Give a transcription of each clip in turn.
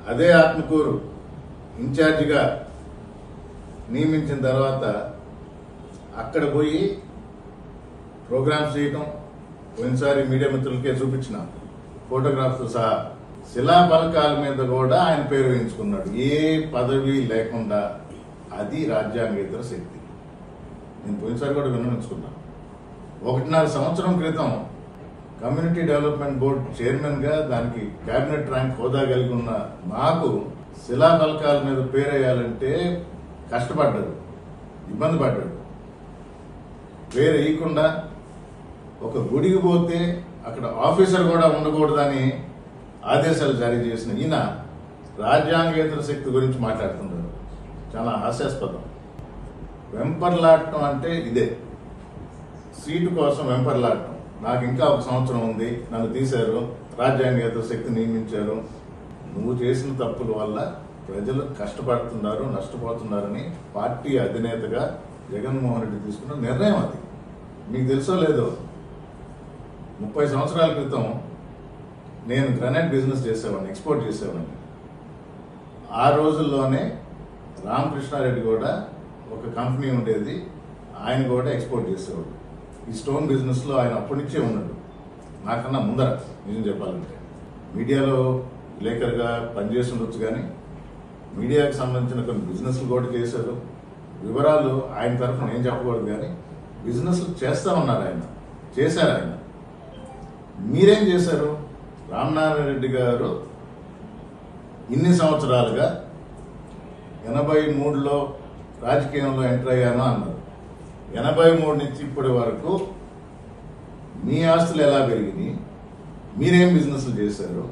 అదే ఆత్మకూరు ఇన్ఛార్జిగా నియమించిన తర్వాత అక్కడ పోయి ప్రోగ్రామ్స్ చేయటం పోయినసారి మీడియా మిత్రులకే చూపించిన ఫోటోగ్రాఫ్స్ సహా శిలా పలకాల మీద కూడా ఆయన పేరు వేయించుకున్నాడు ఏ పదవి లేకుండా అది రాజ్యాంగేతర శక్తి నేను పోయినసారి కూడా విన్నవించుకున్నాను ఒకటిన్నర సంవత్సరం క్రితం కమ్యూనిటీ డెవలప్మెంట్ బోర్డు చైర్మన్ గా దానికి కేబినెట్ ర్యాంక్ హోదా కలిగి ఉన్న నాకు శిలా పలకాల మీద పేరేయాలంటే కష్టపడ్డాడు ఇబ్బంది పడ్డాడు పేరు వేయకుండా ఒక గుడికి పోతే అక్కడ ఆఫీసర్ కూడా ఉండకూడదని ఆదేశాలు జారీ చేసిన ఈయన రాజ్యాంగేతర శక్తి గురించి మాట్లాడుతున్నారు చాలా హాస్యాస్పదం వెంపర్లాడటం అంటే ఇదే సీటు కోసం వెంపర్లాడటం నాకు ఇంకా ఒక సంవత్సరం ఉంది నన్ను తీశారు రాజ్యాంగేతర శక్తి నియమించారు నువ్వు చేసిన తప్పుల వల్ల ప్రజలు కష్టపడుతున్నారు నష్టపోతున్నారని పార్టీ అధినేతగా జగన్మోహన్ రెడ్డి తీసుకున్న నిర్ణయం అది మీకు తెలుసో లేదో ముప్పై సంవత్సరాల క్రితం నేను గ్రనైట్ బిజినెస్ చేసేవాడిని ఎక్స్పోర్ట్ చేసేవాడిని ఆ రోజుల్లోనే రామకృష్ణారెడ్డి కూడా ఒక కంపెనీ ఉండేది ఆయన కూడా ఎక్స్పోర్ట్ చేసేవాడు ఈ స్టోన్ బిజినెస్ లో ఆయన అప్పటి నుంచే ఉన్నాడు నాకన్నా ముందర నిజం చెప్పాలంటే మీడియాలో విలేకరుగా పనిచేసి ఉండొచ్చు కానీ మీడియాకి సంబంధించిన కొన్ని బిజినెస్లు కూడా చేశారు వివరాలు ఆయన తరఫున ఏం చెప్పకూడదు కానీ బిజినెస్లు చేస్తామన్నారు ఆయన చేశారు ఆయన మీరేం చేశారు రామనారాయణ రెడ్డి గారు ఇన్ని సంవత్సరాలుగా ఎనభై మూడులో రాజకీయంలో ఎంటర్ అయ్యాను అన్నారు ఎనభై మూడు నుంచి ఇప్పటి వరకు మీ ఆస్తులు ఎలా పెరిగినాయి మీరేం బిజినెస్లు చేశారు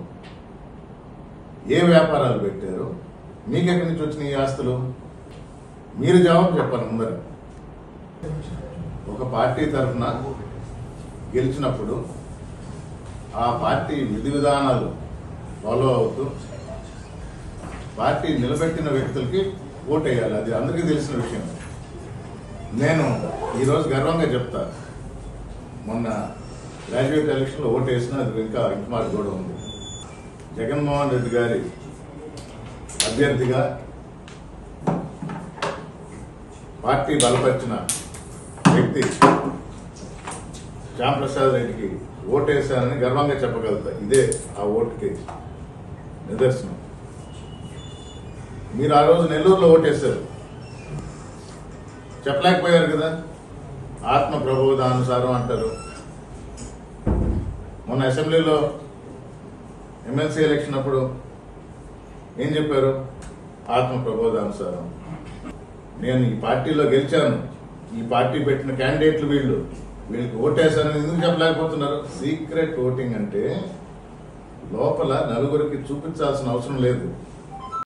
ఏ వ్యాపారాలు పెట్టారు మీకు ఎక్కడి నుంచి వచ్చిన ఈ ఆస్తులు మీరు జవాబు చెప్పాలి ముందర ఒక పార్టీ తరఫున గెలిచినప్పుడు ఆ పార్టీ విధి విధానాలు ఫాలో అవుతూ పార్టీ నిలబెట్టిన వ్యక్తులకి ఓటు వేయాలి అది అందరికీ తెలిసిన విషయం నేను ఈరోజు గర్వంగా చెప్తా మొన్న గ్రాడ్యుయేట్ ఎలక్షన్లో ఓటు వేసిన అది ఇంకా ఇంకమార్ కూడా ఉంది జగన్మోహన్ రెడ్డి గారి అభ్యర్థిగా పార్టీ బలపరిచిన వ్యక్తి శ్యాంప్రసాద్ రెడ్డికి ఓటేశానని గర్వంగా చెప్పగలుగుతా ఇదే ఆ ఓటుకి నిదర్శనం మీరు ఆ రోజు నెల్లూరులో ఓటేశారు చెప్పలేకపోయారు కదా ఆత్మ ప్రబోధానుసారం అంటారు మొన్న అసెంబ్లీలో ఎమ్మెల్సీ ఎలక్షన్ అప్పుడు ఏం చెప్పారు ఆత్మ ప్రబోధానుసారం నేను ఈ పార్టీలో గెలిచాను ఈ పార్టీ పెట్టిన క్యాండిడేట్లు వీళ్ళు వీళ్ళకి ఓటేశారని ఎందుకు చెప్పలేకపోతున్నారు సీక్రెట్ ఓటింగ్ అంటే లోపల నలుగురికి చూపించాల్సిన అవసరం లేదు